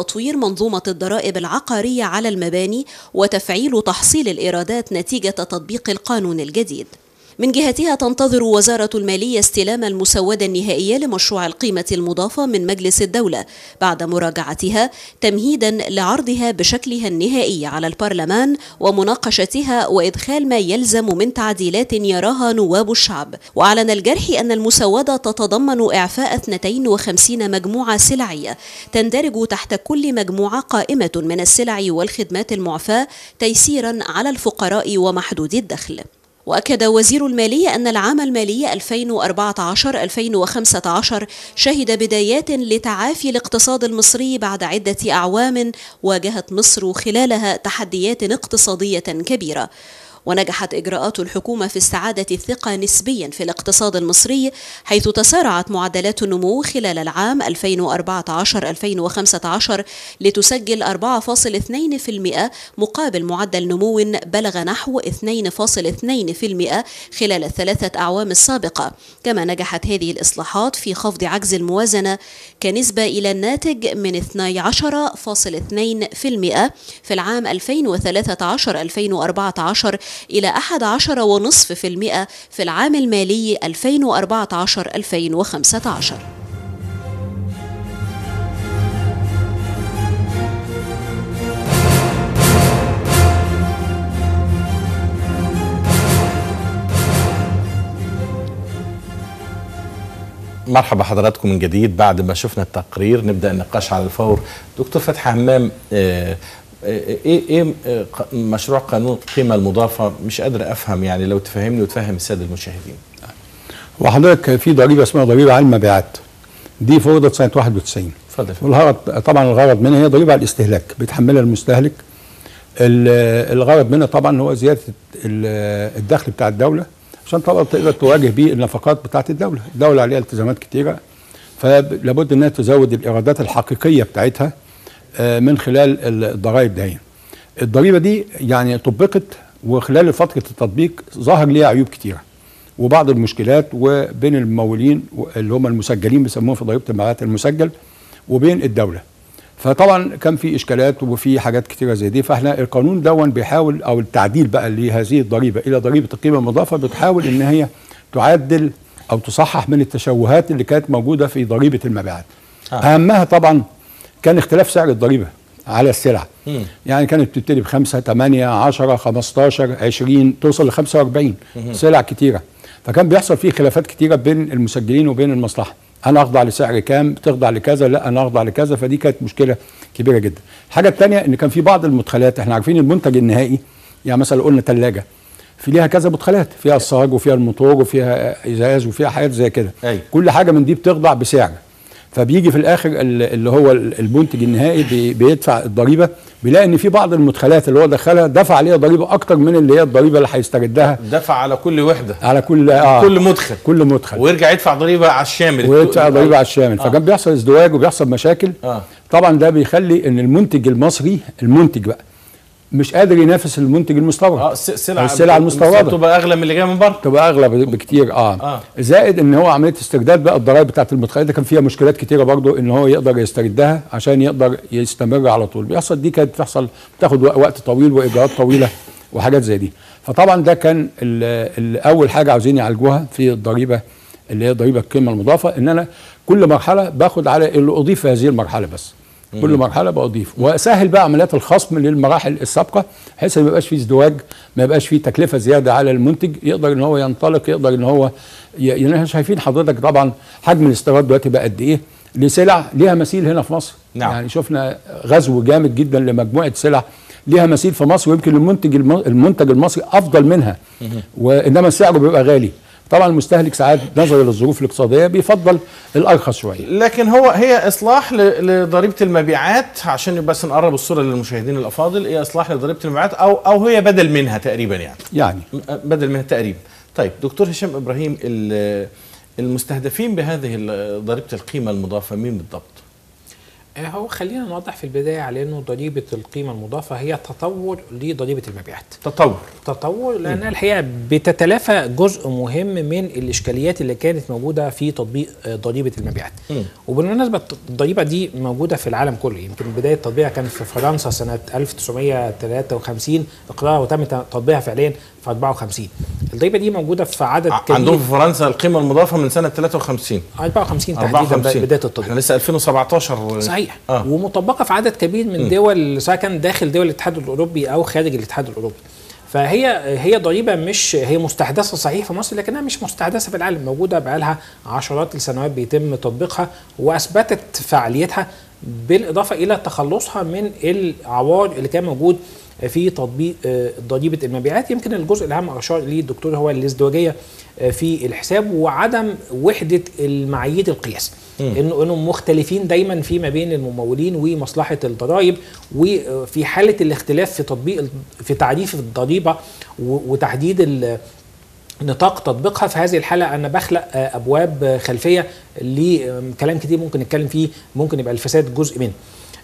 وتطوير منظومة الضرائب العقارية على المباني وتفعيل تحصيل الإيرادات نتيجة تطبيق القانون الجديد من جهتها تنتظر وزارة المالية استلام المسودة النهائية لمشروع القيمة المضافة من مجلس الدولة بعد مراجعتها تمهيدا لعرضها بشكلها النهائي على البرلمان ومناقشتها وإدخال ما يلزم من تعديلات يراها نواب الشعب وأعلن الجرح أن المسودة تتضمن إعفاء 52 مجموعة سلعية تندرج تحت كل مجموعة قائمة من السلع والخدمات المعفاة تيسيرا على الفقراء ومحدودي الدخل وأكد وزير المالية أن العام المالي 2014-2015 شهد بدايات لتعافي الاقتصاد المصري بعد عدة أعوام واجهت مصر خلالها تحديات اقتصادية كبيرة ونجحت إجراءات الحكومة في استعادة الثقة نسبيا في الاقتصاد المصري حيث تسارعت معدلات النمو خلال العام 2014-2015 لتسجل 4.2% مقابل معدل نمو بلغ نحو 2.2% خلال الثلاثة أعوام السابقة كما نجحت هذه الإصلاحات في خفض عجز الموازنة كنسبة إلى الناتج من 12.2% في العام 2013-2014 إلى 11.5% في العام المالي 2014-2015 مرحبا حضراتكم من جديد بعد ما شفنا التقرير نبدا النقاش على الفور دكتور فتحي همام آه ايه ايه مشروع قانون القيمه المضافه مش قادر افهم يعني لو تفهمني وتفهم الساده المشاهدين وحضرتك في ضريبه اسمها ضريبه على المبيعات دي فرضت سنه 91 اتفضل والغرض طبعا الغرض منها هي ضريبه على الاستهلاك بيتحملها المستهلك الغرض منها طبعا هو زياده الدخل بتاع الدوله عشان طبعا تقدر تواجه بيه النفقات بتاعت الدوله الدوله عليها التزامات كتيره فلابد انها تزود الايرادات الحقيقيه بتاعتها من خلال الضرائب دي الضريبه دي يعني طبقت وخلال فتره التطبيق ظهر ليها عيوب كتيره وبعض المشكلات وبين الممولين اللي هم المسجلين بيسموهم في ضريبه المبيعات المسجل وبين الدوله فطبعا كان في اشكالات وفي حاجات كتيره زي دي فاحنا القانون دون بيحاول او التعديل بقى لهذه الضريبه الى ضريبه القيمه المضافه بتحاول ان هي تعدل او تصحح من التشوهات اللي كانت موجوده في ضريبه المبيعات آه. اهمها طبعا كان اختلاف سعر الضريبه على السلع مم. يعني كانت بتبتدي ب 5 8 10 15 20 توصل ل 45 مم. سلع كتيره فكان بيحصل فيه خلافات كتيره بين المسجلين وبين المصلحه انا اخضع لسعر كام تخضع لكذا لا انا اخضع لكذا فدي كانت مشكله كبيره جدا الحاجه الثانيه ان كان في بعض المدخلات احنا عارفين المنتج النهائي يعني مثلا قلنا ثلاجه في ليها كذا مدخلات فيها الصاج وفيها الموتور وفيها ازاز وفيها حاجات زي كده أيوة. كل حاجه من دي بتخضع بسعر فبيجي في الاخر اللي هو المنتج النهائي بي- بيدفع الضريبه بيلاقي ان في بعض المدخلات اللي هو دخلها دفع عليها ضريبه اكتر من اللي هي الضريبه اللي هيستردها دفع على كل وحده على كل آه كل مدخل كل مدخل ويرجع يدفع ضريبه على الشامل ويدفع ضريبه على الشامل آه. فكان بيحصل ازدواج وبيحصل مشاكل اه طبعا ده بيخلي ان المنتج المصري المنتج بقى مش قادر ينافس المنتج المستورد اه الس- السلع السلع المستورده بتبقى اغلى من اللي جايه من بره تبقى اغلى بكتير اه, آه. زائد ان هو عمليه استرداد بقى الضرائب بتاعت المدخلات ده كان فيها مشكلات كتيره برضو ان هو يقدر يستردها عشان يقدر يستمر على طول بيحصل دي كانت بتحصل بتاخد وق- وقت طويل واجراءات طويله وحاجات زي دي فطبعا ده كان ال- ال- اول حاجه عاوزين يعالجوها في الضريبه اللي هي ضريبه القيمه المضافه ان انا كل مرحله باخد على اللي اضيف في هذه المرحله بس كل مرحله بضيف واسهل بقى عمليات الخصم للمراحل السابقه بحيث ما يبقاش فيه ازدواج ما يبقاش فيه تكلفه زياده على المنتج يقدر ان هو ينطلق يقدر ان هو ي- يعني احنا شايفين حضرتك طبعا حجم الاستيراد دلوقتي بقى قد ايه لسلع ليها مثيل هنا في مصر نعم. يعني شفنا غزو جامد جدا لمجموعه سلع ليها مثيل في مصر ويمكن المنتج الم- المنتج المصري افضل منها وانما سعره بيبقى غالي طبعا المستهلك ساعات نظرا للظروف الاقتصاديه بيفضل الارخص شويه لكن هو هي اصلاح ل- لضريبه المبيعات عشان بس نقرب الصوره للمشاهدين الافاضل هي اصلاح لضريبه المبيعات او او هي بدل منها تقريبا يعني يعني م- بدل منها تقريبا طيب دكتور هشام ابراهيم ال- المستهدفين بهذه ال- ضريبه القيمه المضافه مين بالضبط آه، هو خلينا نوضح في البدايه على انه ضريبه القيمه المضافه هي تطور لضريبه المبيعات تطور تطور لانها الحقيقه بتتلافى جزء مهم من الاشكاليات اللي كانت موجوده في تطبيق آه، ضريبه المبيعات مم. وبالمناسبه الضريبه دي موجوده في العالم كله يمكن بدايه تطبيقها كان في فرنسا سنه 1953 اقرارها وتم تطبيقها فعليا في 54 الضريبه دي موجوده في عدد ع- كبير عندهم في فرنسا القيمه المضافه من سنه 53 54 تحديدا 54 بدايه التطبيق احنا لسه 2017 و... صحيح آه. آه. ومطبقه في عدد كبير من دول سواء كان داخل دول الاتحاد الاوروبي او خارج الاتحاد الاوروبي فهي هي ضريبه مش هي مستحدثه صحيح في مصر لكنها مش مستحدثه في العالم موجوده بقالها عشرات السنوات بيتم تطبيقها واثبتت فعاليتها بالاضافه الى تخلصها من العوار اللي كان موجود في تطبيق آه، ضريبه المبيعات يمكن الجزء الاهم اشار اليه الدكتور هو الازدواجيه آه، في الحساب وعدم وحده المعايير القياس انه انهم مختلفين دايما فيما بين الممولين ومصلحه الضرائب وفي حاله الاختلاف في تطبيق ال- في تعريف الضريبه و- وتحديد ال- نطاق تطبيقها في هذه الحاله انا بخلق آه، ابواب آه، خلفيه لكلام كتير ممكن نتكلم فيه ممكن يبقى الفساد جزء منه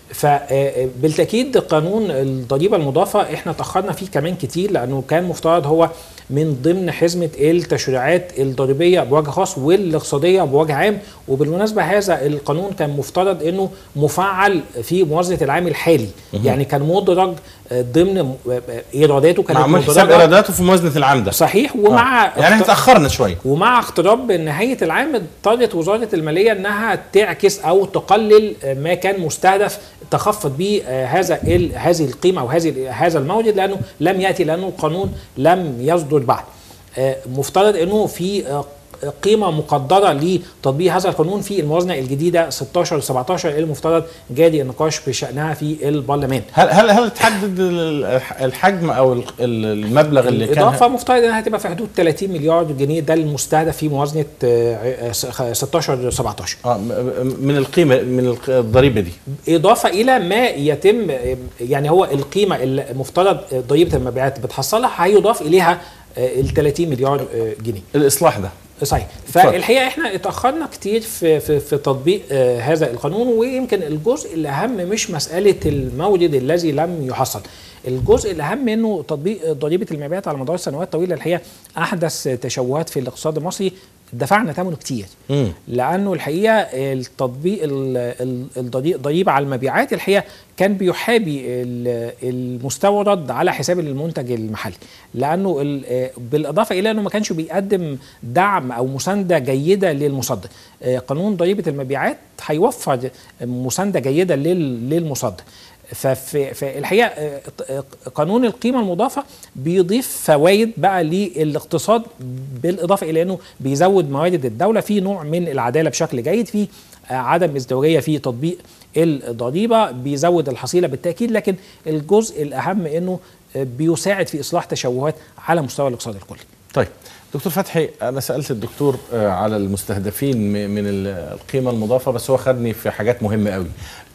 فبالتاكيد قانون الضريبه المضافه احنا تاخرنا فيه كمان كتير لانه كان مفترض هو من ضمن حزمه التشريعات الضريبيه بوجه خاص والاقتصاديه بوجه عام وبالمناسبه هذا القانون كان مفترض انه مفعل في موازنه العام الحالي يعني كان مدرج آه، ضمن م- آه، ايراداته كانت معمول حساب مدرجة. ايراداته في موازنه العام ده صحيح ومع آه. يعني احنا تاخرنا شويه ومع اقتراب نهاية العام اضطرت وزارة المالية أنها تعكس أو تقلل ما كان مستهدف تخفض به آه، هذا ال- هذه القيمة أو هذه هذا المورد لأنه لم يأتي لأنه القانون لم يصدر بعد آه، مفترض أنه في آه، قيمة مقدرة لتطبيق هذا القانون في الموازنة الجديدة 16 17 اللي المفترض جاري النقاش بشأنها في البرلمان هل هل هل تحدد ال- الحجم او ال- ال- المبلغ اللي كان الإضافة مفترض أنها هتبقى في حدود 30 مليار جنيه ده المستهدف في موازنة آه، آه، 16 17 آه، م- م- من القيمه من الق- الضريبه دي اضافه الى ما يتم يعني هو القيمه المفترض ضريبه المبيعات بتحصلها هيضاف اليها ال 30 مليار جنيه الاصلاح ده صحيح اتفضل. فالحقيقه احنا اتاخرنا كتير في في, في تطبيق آه، هذا القانون ويمكن الجزء الاهم مش مساله المورد الذي لم يحصل الجزء الاهم منه تطبيق ضريبه المبيعات على مدار سنوات طويله الحقيقه احدث تشوهات في الاقتصاد المصري دفعنا ثمنه كتير مم. لانه الحقيقه التطبيق ال- ال- الضري- الضريبه على المبيعات الحقيقه كان بيحابي ال- المستورد على حساب المنتج المحلي لانه ال- بالاضافه الى انه ما كانش بيقدم دعم او مسانده جيده للمصدر آه، قانون ضريبه المبيعات هيوفر مسانده جيده لل- للمصدر ففي في الحقيقه آه، آه، قانون القيمه المضافه بيضيف فوائد بقى للاقتصاد بالاضافه الى انه بيزود موارد الدوله في نوع من العداله بشكل جيد في آه، عدم ازدواجيه في تطبيق الضريبه بيزود الحصيله بالتاكيد لكن الجزء الاهم انه آه، بيساعد في اصلاح تشوهات على مستوى الاقتصاد الكلي طيب دكتور فتحي انا سالت الدكتور آه، على المستهدفين م- من ال- القيمه المضافه بس هو خدني في حاجات مهمه قوي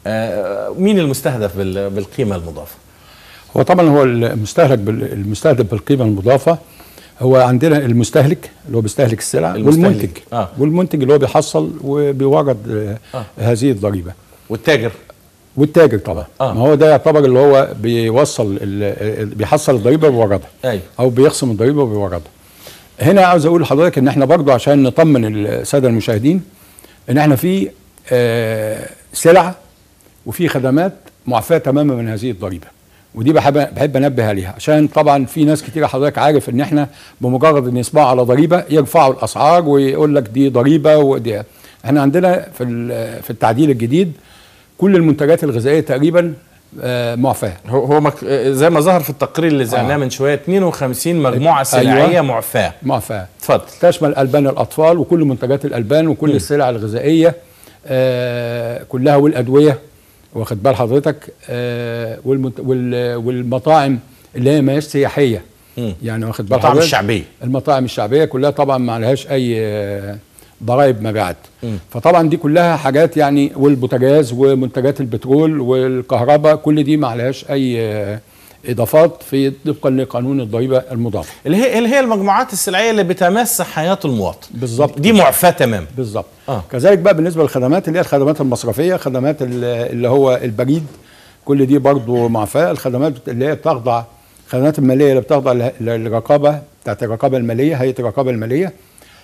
آه، مين المستهدف بال- بالقيمه المضافه هو طبعا هو المستهلك بال- المستهدف بالقيمه المضافه هو عندنا المستهلك اللي هو بيستهلك السلع المستهلك. والمنتج آه. والمنتج اللي هو بيحصل وبيورد آه. آه. هذه الضريبه والتاجر والتاجر طبعا آه. آه. ما هو ده يعتبر اللي هو بيوصل ال- ال- بيحصل الضريبه وبيوردها ايوه او بيخصم الضريبه وبيوردها هنا عاوز اقول لحضرتك ان احنا برضو عشان نطمن الساده المشاهدين ان احنا في آه، سلع وفي خدمات معفاه تماما من هذه الضريبه ودي بحب بحب انبه عليها عشان طبعا في ناس كتير حضرتك عارف ان احنا بمجرد ان يسمعوا على ضريبه يرفعوا الاسعار ويقول لك دي ضريبه ودي احنا عندنا في ال- في التعديل الجديد كل المنتجات الغذائيه تقريبا آه، معفاه هو هو مك... آه، زي ما ظهر في التقرير اللي زعناه آه. من شويه 52 مجموعه أيوة. سلعيه معفاه معفاه اتفضل تشمل البان الاطفال وكل منتجات الالبان وكل السلع الغذائيه آه كلها والادويه واخد بال حضرتك آه والمت وال والمطاعم اللي هي ما هيش سياحيه مم. يعني واخد بال المطاعم حضرتك الشعبيه المطاعم الشعبيه كلها طبعا ما عليهاش اي آه، ضرائب مبيعات مم. فطبعا دي كلها حاجات يعني والبوتاجاز ومنتجات البترول والكهرباء كل دي ما عليهاش اي آه، اضافات في طبقا لقانون الضريبه المضافه اللي هي اللي هي المجموعات السلعيه اللي بتمس حياه المواطن بالظبط. دي معفاه تمام بالظبط آه. كذلك بقى بالنسبه للخدمات اللي هي الخدمات المصرفيه خدمات ال- اللي هو البريد كل دي برضو معفاه الخدمات اللي هي بتخضع الخدمات الماليه اللي بتخضع ل- للرقابه بتاعت الرقابه الماليه هيئه الرقابه الماليه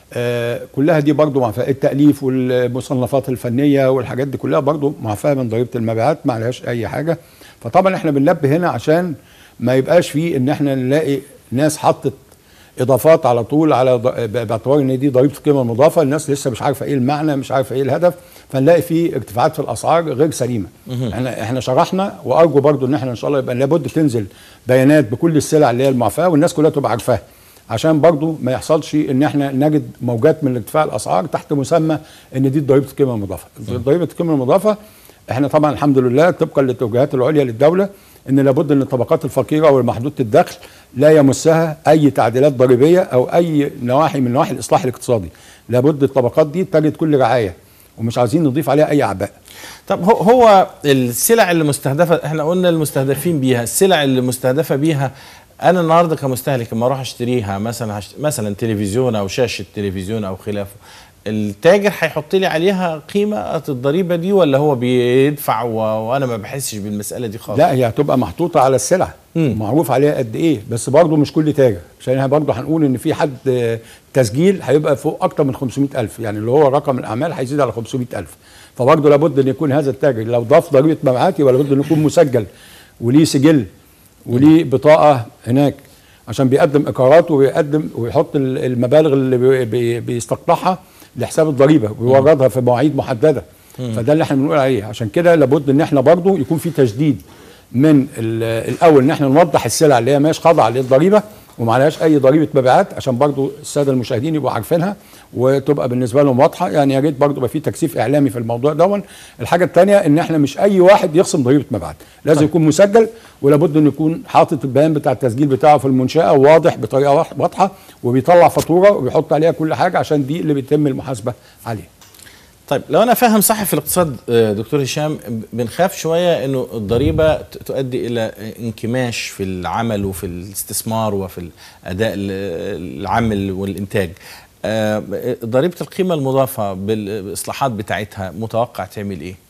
آه كلها دي برضو معفاه التاليف والمصنفات الفنيه والحاجات دي كلها برضو معفاه من ضريبه المبيعات ما عليهاش اي حاجه فطبعا احنا بننبه هنا عشان ما يبقاش فيه ان احنا نلاقي ناس حطت اضافات على طول على ض- باعتبار ان دي ضريبه القيمه المضافه الناس لسه مش عارفه ايه المعنى مش عارفه ايه الهدف فنلاقي في ارتفاعات في الاسعار غير سليمه احنا احنا شرحنا وارجو برضو ان احنا ان شاء الله يبقى لابد تنزل بيانات بكل السلع اللي هي المعفاه والناس كلها تبقى عارفاها عشان برضو ما يحصلش ان احنا نجد موجات من ارتفاع الاسعار تحت مسمى ان دي ضريبه القيمه المضافه ضريبه القيمه المضافه احنا طبعا الحمد لله طبقا للتوجيهات العليا للدوله ان لابد ان الطبقات الفقيره والمحدوده الدخل لا يمسها اي تعديلات ضريبيه او اي نواحي من نواحي الاصلاح الاقتصادي لابد الطبقات دي تجد كل رعايه ومش عايزين نضيف عليها اي اعباء طب هو هو السلع اللي مستهدفه احنا قلنا المستهدفين بيها السلع اللي مستهدفه بيها انا النهارده كمستهلك لما اروح اشتريها مثلا هشت... مثلا تلفزيون او شاشه تلفزيون او خلافه التاجر هيحط لي عليها قيمه الضريبه دي ولا هو بيدفع و... وانا ما بحسش بالمساله دي خالص لا هي هتبقى محطوطه على السلع مم. معروف عليها قد ايه بس برضه مش كل تاجر عشان احنا برضه هنقول ان في حد آه، تسجيل هيبقى فوق اكتر من 500000 يعني اللي هو رقم الاعمال هيزيد على 500000 فبرضه لابد ان يكون هذا التاجر لو ضاف ضريبه مبيعات يبقى لابد انه يكون مسجل وليه سجل وليه بطاقه هناك عشان بيقدم اقراراته ويقدم ويحط ال- المبالغ اللي بي- بي- بيستقطعها لحساب الضريبه ويوردها في مواعيد محدده فده اللي احنا بنقول عليه عشان كده لابد ان احنا برضه يكون في تجديد من ال- الاول ان احنا نوضح السلع اللي هي مش خاضعه للضريبه وما عليهاش اي ضريبه مبيعات عشان برضو الساده المشاهدين يبقوا عارفينها وتبقى بالنسبه لهم واضحه يعني يا ريت برضو يبقى في تكثيف اعلامي في الموضوع دون الحاجه الثانيه ان احنا مش اي واحد يخصم ضريبه مبيعات لازم يكون مسجل ولابد انه يكون حاطط البيان بتاع التسجيل بتاعه في المنشاه واضح بطريقه واضح- واضحه وبيطلع فاتوره وبيحط عليها كل حاجه عشان دي اللي بيتم المحاسبه عليها طيب لو انا فاهم صح في الاقتصاد آه، دكتور هشام بنخاف شويه انه الضريبه ت- تؤدي الى انكماش في العمل وفي الاستثمار وفي الاداء ال- العام والانتاج آه، ضريبه القيمه المضافه بالاصلاحات بتاعتها متوقع تعمل ايه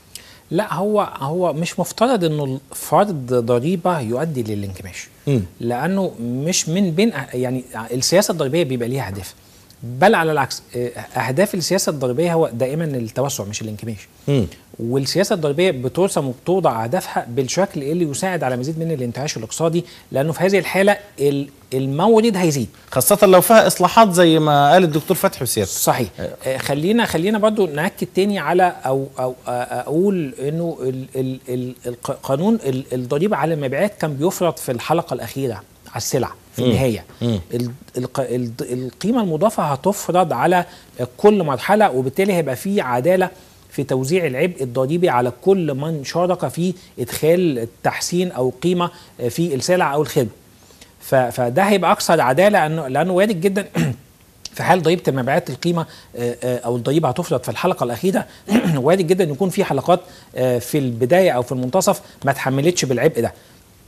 لا هو هو مش مفترض انه فرض ضريبه يؤدي للانكماش مم. لانه مش من بين أه- يعني السياسه الضريبيه بيبقى ليها اهداف بل على العكس اه، اهداف السياسه الضريبيه هو دائما التوسع مش الانكماش مم. والسياسه الضريبيه بترسم وبتوضع اهدافها بالشكل اللي يساعد على مزيد من الانتعاش الاقتصادي لانه في هذه الحاله ال- المورد هيزيد خاصه لو فيها اصلاحات زي ما قال الدكتور فتحي وسيادته صحيح آه، خلينا خلينا برضو ناكد تاني على او او آه، اقول انه ال- ال- ال- الق- قانون ال- الضريبه على المبيعات كان بيفرض في الحلقه الاخيره على السلع في النهايه مم. ال- الق- ال- القيمه المضافه هتفرض على كل مرحله وبالتالي هيبقى في عداله في توزيع العبء الضريبي على كل من شارك في ادخال التحسين او قيمه في السلع او الخدمه ف- فده هيبقى اكثر عداله لانه لانه وارد جدا في حال ضريبه المبيعات القيمه آه، آه، او الضريبه هتفرض في الحلقه الاخيره وارد جدا يكون في حلقات آه، في البدايه او في المنتصف ما تحملتش بالعبء ده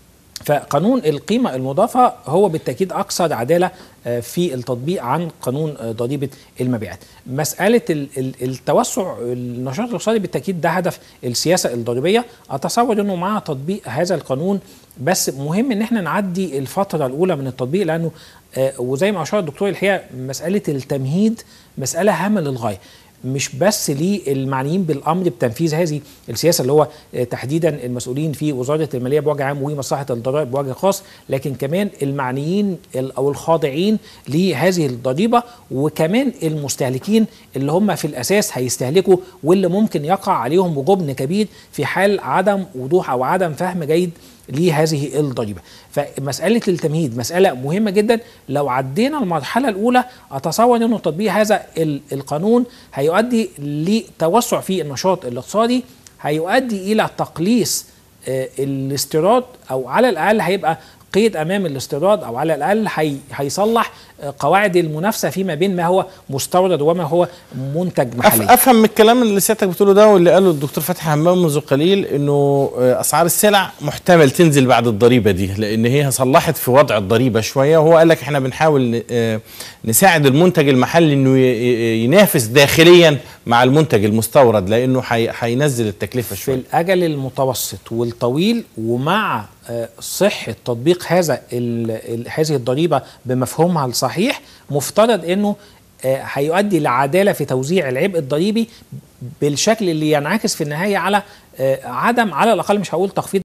فقانون القيمة المضافة هو بالتأكيد أكثر عدالة آه، في التطبيق عن قانون آه، ضريبة المبيعات مسألة ال- ال- التوسع النشاط الاقتصادي بالتأكيد ده هدف السياسة الضريبية أتصور أنه مع تطبيق هذا القانون بس مهم أن احنا نعدي الفترة الأولى من التطبيق لأنه آه، وزي ما أشار الدكتور الحقيقة مسألة التمهيد مسألة هامة للغاية مش بس للمعنيين بالامر بتنفيذ هذه السياسه اللي هو آه، تحديدا المسؤولين في وزاره الماليه بوجه عام ومصلحه الضرائب بوجه خاص لكن كمان المعنيين ال- او الخاضعين لهذه الضريبه وكمان المستهلكين اللي هم في الاساس هيستهلكوا واللي ممكن يقع عليهم جبن كبير في حال عدم وضوح او عدم فهم جيد لهذه الضريبه فمساله التمهيد مساله مهمه جدا لو عدينا المرحله الاولى اتصور انه تطبيق هذا ال- القانون هيؤدي لتوسع في النشاط الاقتصادي هيؤدي الى تقليص آه، الاستيراد او على الاقل هيبقى قيد امام الاستيراد او على الاقل هي هيصلح آه، قواعد المنافسه فيما بين ما هو مستورد وما هو منتج أف- محلي افهم من الكلام اللي سيادتك بتقوله ده واللي قاله الدكتور فتحي حمام منذ قليل انه آه، اسعار السلع محتمل تنزل بعد الضريبه دي لان هي صلحت في وضع الضريبه شويه وهو قال لك احنا بنحاول ن- آه، نساعد المنتج المحلي انه ي- ي- ينافس داخليا مع المنتج المستورد لانه حي- هينزل التكلفه في شويه الاجل المتوسط والطويل ومع آه، صحه تطبيق هذا ال- ال- هذه الضريبه بمفهومها الصحيح مفترض انه آه، هيؤدي لعداله في توزيع العبء الضريبي بالشكل اللي ينعكس في النهايه على آه، عدم على الاقل مش هقول تخفيض